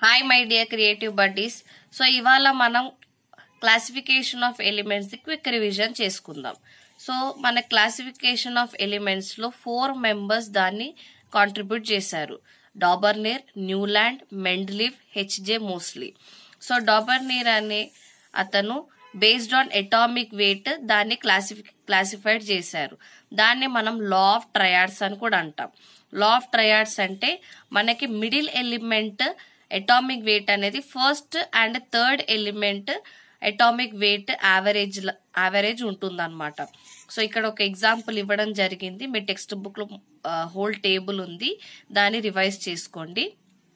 hi my dear creative buddies so ఇవాళ మనం classification of elements the quick revision చేసుకుందాం so మన classification of elements లో four members దాన్ని కాంట్రిబ్యూట్ చేశారు Dobereiner Newland Mendeleev HJ Moseley so Dobereiner అనే అతను బేస్డ్ ఆన్ ఎటామిక్ వెయిట్ దాన్ని క్లాసిఫి క్లాసిఫైడ్ చేశారు దాన్ని మనం లా ఆఫ్ ట్రయాడ్స్ అని కూడా అంటాం లా ఆఫ్ ట్రయాడ్స్ అంటే మనకి మిడిల్ ఎలిమెంట్ ఎటామిక్ వెయిట్ అనేది first and third element atomic weight average average ఉంటుందన్నమాట సో ఇక్కడ ఒక ఎగ్జాంపుల్ ఇవ్వడం జరిగింది మీ టెక్స్ట్ బుక్ లో హోల్ టేబుల్ ఉంది దాన్ని రివైజ్ చేసుకోండి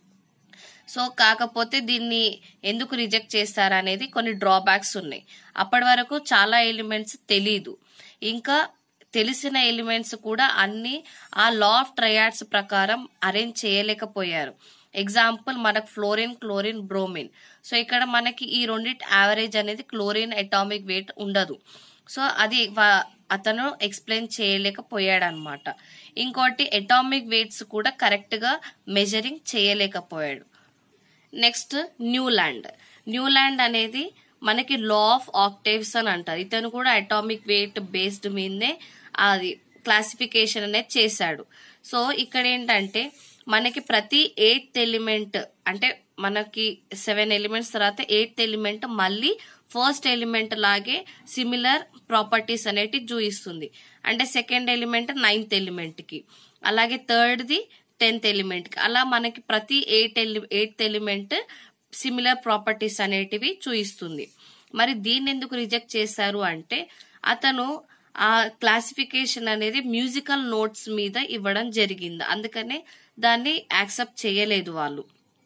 సో కాకపోతే దీన్ని ఎందుకు రిజెక్ట్ చేస్తారనేది కొన్ని డ్రాబ్యాక్స్ ఉన్నాయి అప్పటి వరకు చాలా ఎలిమెంట్స్ తెలీదు ఇంకా తెలిసిన ఎలిమెంట్స్ కూడా అన్ని ఆ లా ఆఫ్ ట్రయాడ్స్ ప్రకారం అరేంజ్ చేయలేకపోయారు ఎగ్జాంపుల్ మనకు ఫ్లోరిన్ క్లోరిన్ బ్రోమిన్ సో ఇక్కడ మనకి ఈ రెండింటి యావరేజ్ అనేది క్లోరిన్ అటామిక్ వెయిట్ ఉండదు సో అది అతను ఎక్స్ప్లెయిన్ చేయలేకపోయాడు అనమాట ఇంకోటి అటామిక్ వెయిట్స్ కూడా కరెక్ట్ గా మెజరింగ్ చేయలేకపోయాడు నెక్స్ట్ న్యూలాండ్ న్యూలాండ్ అనేది మనకి లా ఆఫ్ ఆక్టేవ్స్ అని అంటారు ఇతను కూడా అటామిక్ వెయిట్ బేస్డ్ మీదనే అది క్లాసిఫికేషన్ అనేది చేశాడు సో ఇక్కడ ఏంటంటే మనకి ప్రతి ఎయిత్ ఎలిమెంట్ అంటే మనకి సెవెన్ ఎలిమెంట్స్ తర్వాత ఎయిత్ ఎలిమెంట్ మళ్ళీ ఫస్ట్ ఎలిమెంట్ లాగే సిమిలర్ ప్రాపర్టీస్ అనేటి చూపిస్తుంది అంటే సెకండ్ ఎలిమెంట్ నైన్త్ ఎలిమెంట్ కి అలాగే థర్డ్ది టెన్త్ ఎలిమెంట్ కి అలా మనకి ప్రతి ఎయిట్ ఎలి ఎయిత్ ఎలిమెంట్ సిమిలర్ ప్రాపర్టీస్ అనేటివి చూపిస్తుంది మరి దీన్ని ఎందుకు రిజెక్ట్ చేశారు అంటే అతను ఆ క్లాసిఫికేషన్ అనేది మ్యూజికల్ నోట్స్ మీద ఇవ్వడం జరిగింది అందుకనే దాన్ని యాక్సెప్ట్ చేయలేదు వాళ్ళు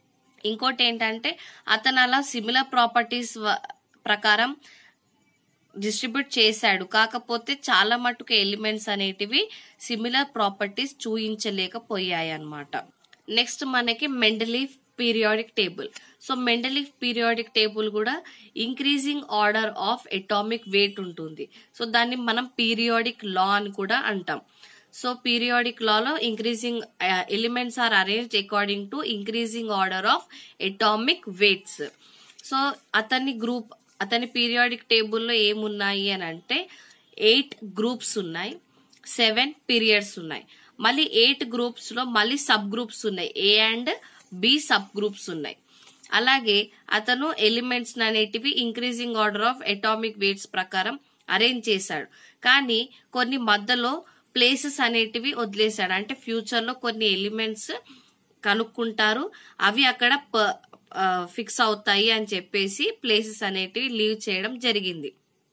ఇంకోటి ఏంటంటే అతను అలా సిమిలర్ ప్రాపర్టీస్ ప్రకారం డిస్ట్రిబ్యూట్ చేశాడు కాకపోతే చాలా మటుకు ఎలిమెంట్స్ అనేటివి సిమిలర్ ప్రాపర్టీస్ చూయించలేకపోయాయి అన్నమాట నెక్స్ట్ మనకి Mendeleev periodic table so Mendeleev periodic table కూడా increasing order of atomic weight ఉంటుంది సో దాన్ని మనం పీరియాడిక్ లా అని కూడా అంటాం సో పీరియాడిక్ లాలో increasing elements are arranged according to increasing order of atomic weights so అతని గ్రూప్ అతని పీరియాడిక్ టేబుల్లో ఏమున్నాయి అని అంటే ఎయిట్ గ్రూప్స్ ఉన్నాయి సెవెన్ పీరియడ్స్ ఉన్నాయి మళ్ళీ ఎయిట్ గ్రూప్స్ లో మళ్ళీ సబ్ గ్రూప్స్ ఉన్నాయి A and B sub groups ఉన్నాయి అలాగే అతను ఎలిమెంట్స్ అనేటివి increasing order of atomic weights ప్రకారం అరేంజ్ చేశాడు కానీ కొన్ని మధ్యలో ప్లేసెస్ అనేటివి వదిలేశాడు అంటే ఫ్యూచర్ లో కొన్ని ఎలిమెంట్స్ కనుక్కుంటారు అవి అక్కడ ఫిక్స్ అవుతాయి అని చెప్పేసి ప్లేసెస్ అనేటివి లీవ్ చేయడం జరిగింది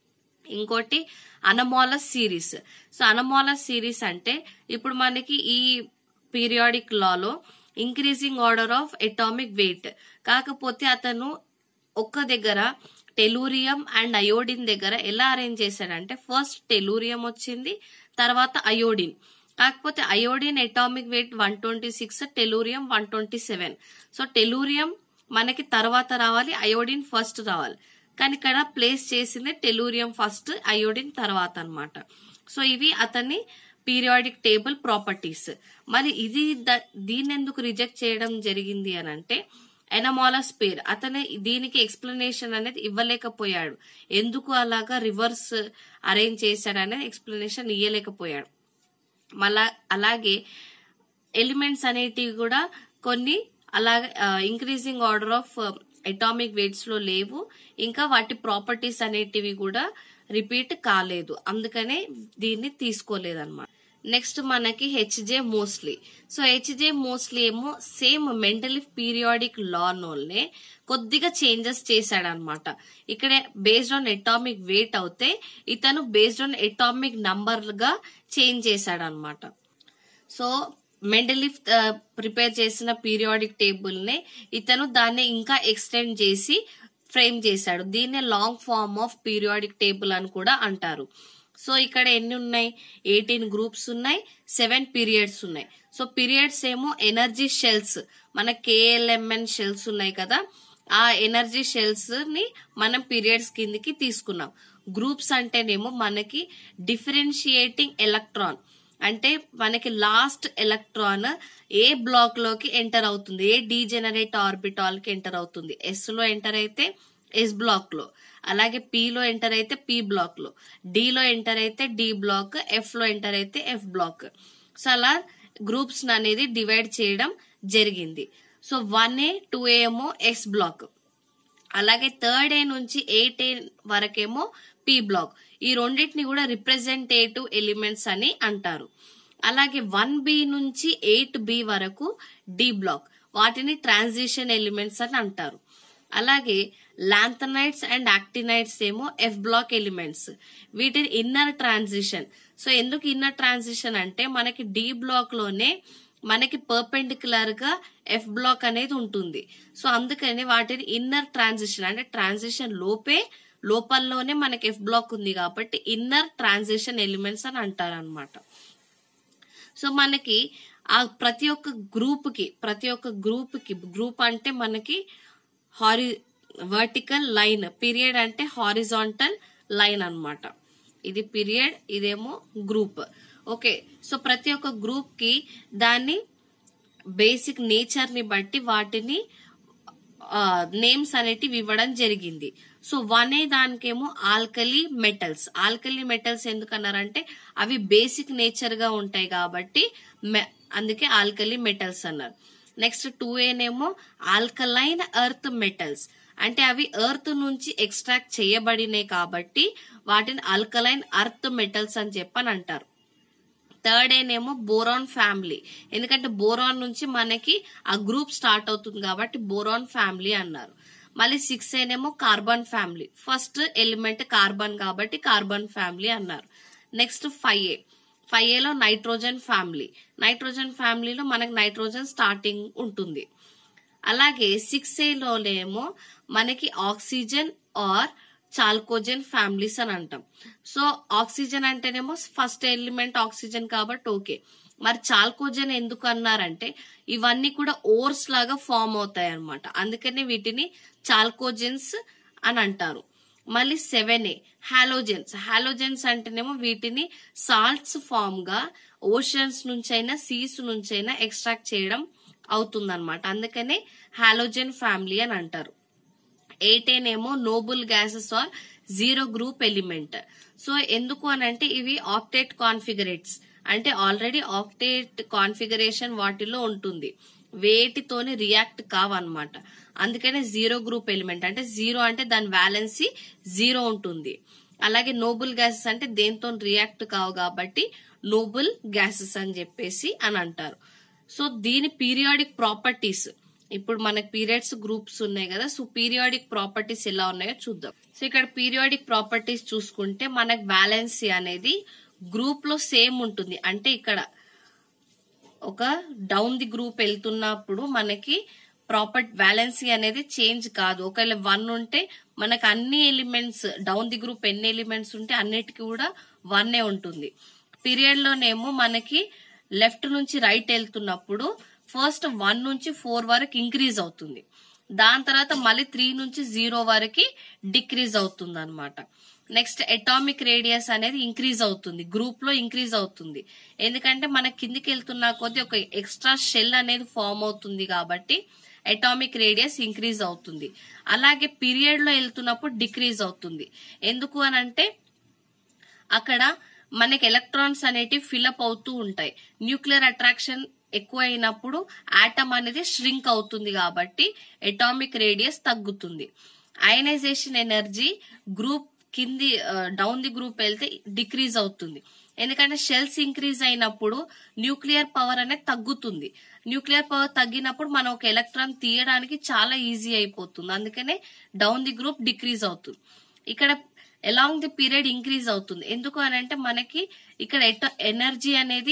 ఇంకోటి anomalous series so anomalous series అంటే ఇప్పుడు మనకి ఈ పీరియాడిక్ లాలో increasing order of atomic weight కాకపోతే అతను ఒక్క దగ్గర టెలూరియం అండ్ అయోడిన్ దగ్గర ఎలా అరేంజ్ చేశాడంటే ఫస్ట్ టెలూరియం వచ్చింది తర్వాత అయోడిన్ కాకపోతే iodine atomic weight one twenty six tellurium one twenty seven so tellurium మనకి తర్వాత రావాలి అయోడిన్ ఫస్ట్ రావాలి కానీ ఇక్కడ ప్లేస్ చేసింది టెలూరియం ఫస్ట్ అయోడిన్ తర్వాత అనమాట సో ఇవి అతని పీరియాడిక్ టేబుల్ ప్రాపర్టీస్ మరి ఇది దీన్ని ఎందుకు రిజెక్ట్ చేయడం జరిగింది అని అంటే ఎనమాలస్ పేర్ అతను దీనికి ఎక్స్ప్లెనేషన్ అనేది ఇవ్వలేకపోయాడు ఎందుకు అలాగా రివర్స్ అరేంజ్ చేశాడు అనేది ఎక్స్ప్లెనేషన్ ఇయ్యలేకపోయాడు మళ్ళా అలాగే ఎలిమెంట్స్ అనేటివి కూడా కొన్ని అలాగే increasing order of atomic weights లో లేవు ఇంకా వాటి ప్రాపర్టీస్ అనేటివి కూడా రిపీట్ కాలేదు అందుకనే దీన్ని తీసుకోలేదన్నమాట నెక్స్ట్ మనకి HJ Moseley so HJ Moseley ఏమో సేమ్ మెంటలిఫ్ పీరియాడిక్ లానోల్నే కొద్దిగా చేంజెస్ చేశాడనమాట ఇక్కడ బేస్డ్ ఆన్ ఎటామిక్ వెయిట్ అవుతే ఇతను బేస్డ్ ఆన్ ఎటామిక్ నంబర్ గా చేంజ్ చేశాడనమాట సో మెండలిఫ్ ప్రిపేర్ చేసిన పీరియాడిక్ టేబుల్ నే ఇతను దాన్ని ఇంకా ఎక్స్టెండ్ చేసి ఫ్రేమ్ చేశాడు దీన్నే long form of periodic table అని కూడా అంటారు సో ఇక్కడ ఎన్ని ఉన్నాయి ఎయిటీన్ గ్రూప్స్ ఉన్నాయి సెవెన్ పీరియడ్స్ ఉన్నాయి సో పీరియడ్స్ ఏమో ఎనర్జీ షెల్స్ మన కేఎల్ఎంఎన్ షెల్స్ ఉన్నాయి కదా ఆ ఎనర్జీ షెల్స్ ని మనం పీరియడ్స్ కిందికి తీసుకున్నాం గ్రూప్స్ అంటేనేమో మనకి డిఫరెన్షియేటింగ్ ఎలక్ట్రాన్ అంటే మనకి లాస్ట్ ఎలక్ట్రాన్ ఏ బ్లాక్ లోకి ఎంటర్ అవుతుంది ఏ డీజెనరేట్ ఆర్బిటాల్ కి ఎంటర్ అవుతుంది ఎస్ లో ఎంటర్ అయితే ఎస్ బ్లాక్ లో అలాగే పి లో ఎంటర్ అయితే పి బ్లాక్ లో డి లో ఎంటర్ అయితే డి బ్లాక్ ఎఫ్ లో ఎంటర్ అయితే ఎఫ్ బ్లాక్ సో అలా గ్రూప్స్ అనేది డివైడ్ చేయడం జరిగింది సో వన్ ఏ టూ ఏమో ఎస్ బ్లాక్ అలాగే థర్డ్ ఏ నుంచి ఎయిట్ ఏ వరకేమో పి బ్లాక్ ఈ రెండింటిని కూడా రిప్రజెంటేటివ్ ఎలిమెంట్స్ అని అంటారు అలాగే వన్ బి నుంచి ఎయిట్ బి వరకు డి బ్లాక్ వాటిని ట్రాన్సిషన్ ఎలిమెంట్స్ అని అంటారు అలాగే లాంథనైట్స్ అండ్ యాక్టినైట్స్ ఏమో ఎఫ్ బ్లాక్ ఎలిమెంట్స్ వీటిని ఇన్నర్ ట్రాన్సిషన్ సో ఎందుకు ఇన్నర్ ట్రాన్సిషన్ అంటే మనకి డి బ్లాక్ లోనే మనకి పర్పెండిక్యులర్ గా ఎఫ్ బ్లాక్ అనేది ఉంటుంది సో అందుకని వాటిని ఇన్నర్ ట్రాన్సిషన్ అంటే ట్రాన్సిషన్ లోపే లోపల్లోనే మనకి ఎఫ్ బ్లాక్ ఉంది కాబట్టి ఇన్నర్ ట్రాన్సిషన్ ఎలిమెంట్స్ అని అంటారు అనమాట సో మనకి ఆ ప్రతి ఒక్క గ్రూప్ కి ప్రతి ఒక్క గ్రూప్ కి గ్రూప్ అంటే మనకి హారి వర్టికల్ లైన్ పీరియడ్ అంటే హారిజాంటల్ లైన్ అన్నమాట ఇది పీరియడ్ ఇదేమో గ్రూప్ ఓకే సో ప్రతి ఒక్క గ్రూప్ కి దాన్ని బేసిక్ నేచర్ ని బట్టి వాటిని నేమ్స్ అనేటివి ఇవ్వడం జరిగింది సో వన్ ఏ దానికేమో ఆల్కలీ మెటల్స్ ఆల్కలీ మెటల్స్ ఎందుకన్నారంటే అవి బేసిక్ నేచర్ గా ఉంటాయి కాబట్టి మె- అందుకే ఆల్కలీ మెటల్స్ అన్నారు నెక్స్ట్ టూ ఏనేమో ఆల్కలైన్ ఎర్త్ మెటల్స్ అంటే అవి ఎర్త్ నుంచి ఎక్స్ట్రాక్ట్ చేయబడినాయి కాబట్టి వాటిని ఆల్కలైన్ అర్త్ మెటల్స్ అని చెప్పని అంటారు థర్డ్ ఏనేమో బోరాన్ ఫ్యామిలీ ఎందుకంటే బోరాన్ నుంచి మనకి ఆ గ్రూప్ స్టార్ట్ అవుతుంది కాబట్టి బోరాన్ ఫ్యామిలీ అన్నారు మళ్ళీ సిక్స్ ఏనేమో carbon family first element carbon కాబట్టి కార్బన్ ఫ్యామిలీ అన్నారు నెక్స్ట్ ఫైవ్ ఏ ఫైవ్ ఏలో నైట్రోజన్ ఫ్యామిలీ నైట్రోజన్ ఫ్యామిలీలో మనకి నైట్రోజన్ స్టార్టింగ్ ఉంటుంది అలాగే సిక్స్ ఏలోనేమో మనకి ఆక్సిజన్ ఆర్ చాల్కోజన్ ఫ్యామిలీస్ అని అంటాం సో ఆక్సిజన్ అంటేనేమో ఫస్ట్ ఎలిమెంట్ ఆక్సిజన్ కాబట్టి ఓకే మరి చాల్కోజన్ ఎందుకు అన్నారంటే ఇవన్నీ కూడా ఓర్స్ లాగా ఫామ్ అవుతాయి అనమాట అందుకని వీటిని చాల్కోజన్స్ అని అంటారు మళ్ళీ సెవెన్ ఏ హాలోజెన్స్ హాలోజెన్స్ అంటేనేమో వీటిని సాల్ట్స్ ఫామ్ గా ఓషన్స్ నుంచైనా సీస్ నుంచైనా ఎక్స్ట్రాక్ట్ చేయడం అవుతుందన్నమాట అందుకనే హాలోజన్ ఫ్యామిలీ అని అంటారు ఎయిటేన్ ఏమో noble gases or zero group element so ఎందుకు అని అంటే ఇవి ఆక్టేట్ కాన్ఫిగరేట్స్ అంటే ఆల్రెడీ ఆక్టేట్ కాన్ఫిగరేషన్ వాటిలో ఉంటుంది వేటితోని రియాక్ట్ కావన్నమాట అందుకనే జీరో గ్రూప్ ఎలిమెంట్ అంటే జీరో అంటే దాని వ్యాలెన్సీ జీరో ఉంటుంది అలాగే నోబుల్ గ్యాసెస్ అంటే దేంతో రియాక్ట్ కావు కాబట్టి నోబుల్ గ్యాసెస్ అని చెప్పేసి అని అంటారు సో దీని పీరియాడిక్ ప్రాపర్టీస్ ఇప్పుడు మనకి పీరియడ్స్ గ్రూప్స్ ఉన్నాయి కదా సో పీరియాడిక్ ప్రాపర్టీస్ ఎలా ఉన్నాయో చూద్దాం సో ఇక్కడ పీరియాడిక్ ప్రాపర్టీస్ చూసుకుంటే మనకు వ్యాలెన్సీ అనేది గ్రూప్ లో సేమ్ ఉంటుంది అంటే ఇక్కడ ఒక డౌన్ ది గ్రూప్ వెళ్తున్నప్పుడు మనకి ప్రాపర్ వ్యాలెన్సీ అనేది చేంజ్ కాదు ఒకవేళ వన్ ఉంటే మనకు అన్ని ఎలిమెంట్స్ డౌన్ ది గ్రూప్ ఎన్ని ఎలిమెంట్స్ ఉంటే అన్నిటికీ కూడా వన్ ఏ ఉంటుంది పీరియడ్ లోనేమో మనకి లెఫ్ట్ నుంచి రైట్ వెళ్తున్నప్పుడు ఫస్ట్ వన్ నుంచి ఫోర్ వరకు ఇంక్రీజ్ అవుతుంది దాని తర్వాత మళ్ళీ త్రీ నుంచి జీరో వరకు డిక్రీజ్ అవుతుంది అనమాట నెక్స్ట్ అటామిక్ రేడియస్ అనేది ఇంక్రీజ్ అవుతుంది గ్రూప్ లో ఇంక్రీజ్ అవుతుంది ఎందుకంటే మన కిందికి వెళ్తున్న కొద్దీ ఒక ఎక్స్ట్రా షెల్ అనేది ఫామ్ అవుతుంది కాబట్టి అటామిక్ రేడియస్ ఇంక్రీజ్ అవుతుంది అలాగే పీరియడ్ లో వెళ్తున్నప్పుడు డిక్రీజ్ అవుతుంది ఎందుకు అని అంటే అక్కడ మనకి ఎలక్ట్రాన్స్ అనేటివి ఫిలప్ అవుతూ ఉంటాయి న్యూక్లియర్ అట్రాక్షన్ ఎక్కువ అయినప్పుడు ఆటమ్ అనేది ష్రింక్ అవుతుంది కాబట్టి అటామిక్ రేడియస్ తగ్గుతుంది అయనైజేషన్ ఎనర్జీ గ్రూప్ కింది డౌన్ ది గ్రూప్ వెళ్తే డిక్రీజ్ అవుతుంది ఎందుకంటే షెల్స్ ఇంక్రీజ్ అయినప్పుడు న్యూక్లియర్ పవర్ అనేది తగ్గుతుంది న్యూక్లియర్ పవర్ తగ్గినప్పుడు మనం ఒక ఎలక్ట్రాన్ తీయడానికి చాలా ఈజీ అయిపోతుంది అందుకనే డౌన్ ది గ్రూప్ డిక్రీజ్ అవుతుంది ఇక్కడ అలాంగ్ ది పీరియడ్ ఇంక్రీజ్ అవుతుంది ఎందుకు అని అంటే మనకి ఇక్కడ ఎనర్జీ అనేది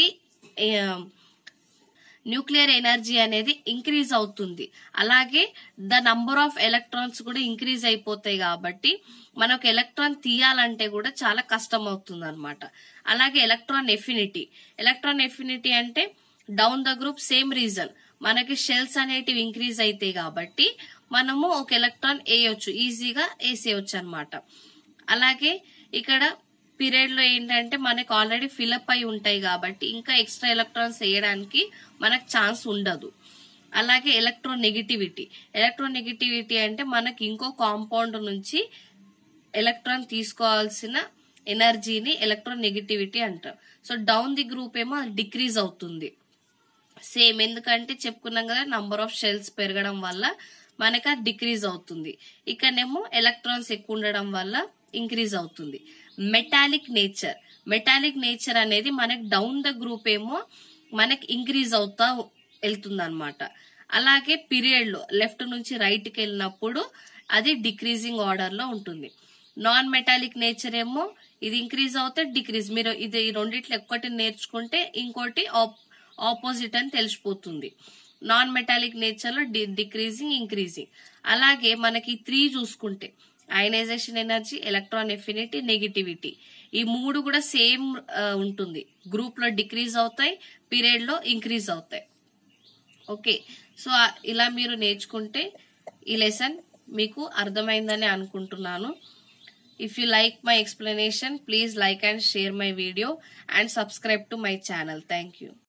న్యూక్లియర్ ఎనర్జీ అనేది ఇంక్రీజ్ అవుతుంది అలాగే ద నంబర్ ఆఫ్ ఎలక్ట్రాన్స్ కూడా ఇంక్రీజ్ అయిపోతాయి కాబట్టి మనకు ఎలక్ట్రాన్ తీయాలంటే కూడా చాలా కష్టం అవుతుంది అనమాట అలాగే ఎలక్ట్రాన్ ఎఫినిటీ ఎలక్ట్రాన్ ఎఫినిటీ అంటే down the group same reason మనకి షెల్స్ అనేటివి ఇంక్రీజ్ అవుతాయి కాబట్టి మనము ఒక ఎలక్ట్రాన్ వేయొచ్చు ఈజీగా వేసేయచ్చు అనమాట అలాగే ఇక్కడ పీరియడ్ లో ఏంటంటే మనకు ఆల్రెడీ ఫిలప్ అయి ఉంటాయి కాబట్టి ఇంకా ఎక్స్ట్రా ఎలక్ట్రాన్స్ వేయడానికి మనకు ఛాన్స్ ఉండదు అలాగే ఎలక్ట్రోనెగటివిటీ ఎలక్ట్రోనెగటివిటీ అంటే మనకి ఇంకో కాంపౌండ్ నుంచి ఎలక్ట్రాన్ తీసుకోవాల్సిన ఎనర్జీని ఎలక్ట్రోనెగటివిటీ అంటారు సో డౌన్ ది గ్రూప్ ఏమో డిక్రీజ్ అవుతుంది సేమ్ ఎందుకంటే చెప్పుకున్నాం కదా నంబర్ ఆఫ్ షెల్స్ పెరగడం వల్ల మనకి అది డిక్రీజ్ అవుతుంది ఇక్కడనేమో ఎలక్ట్రాన్స్ ఎక్కువ ఉండడం వల్ల ఇంక్రీజ్ అవుతుంది మెటాలిక్ నేచర్ మెటాలిక్ నేచర్ అనేది మనకి డౌన్ ద గ్రూప్ ఏమో మనకి ఇంక్రీజ్ అవుతా వెళ్తుంది అనమాట అలాగే పీరియడ్ లో లెఫ్ట్ నుంచి రైట్ కి వెళ్ళినప్పుడు అది డిక్రీజింగ్ ఆర్డర్ లో ఉంటుంది నాన్ మెటాలిక్ నేచర్ ఏమో ఇది ఇంక్రీజ్ అవుతే డిక్రీజ్ మీరు ఇది ఈ రెండిట్లో ఒక్కటి నేర్చుకుంటే ఇంకోటి ఆపోజిట్ అని తెలిసిపోతుంది నాన్ మెటాలిక్ నేచర్ లో డిక్రీజింగ్ ఇంక్రీజింగ్ అలాగే మనకి త్రీ చూసుకుంటే ionisation energy electron affinity negativity ఈ మూడు కూడా సేమ్ ఉంటుంది గ్రూప్ లో డిక్రీజ్ అవుతాయి పీరియడ్ లో ఇంక్రీజ్ అవుతాయి ఓకే సో ఇలా మీరు నేర్చుకుంటే ఈ లెసన్ మీకు అర్థమైందని అనుకుంటున్నాను if you like my explanation please like and share my video and subscribe to my channel thank you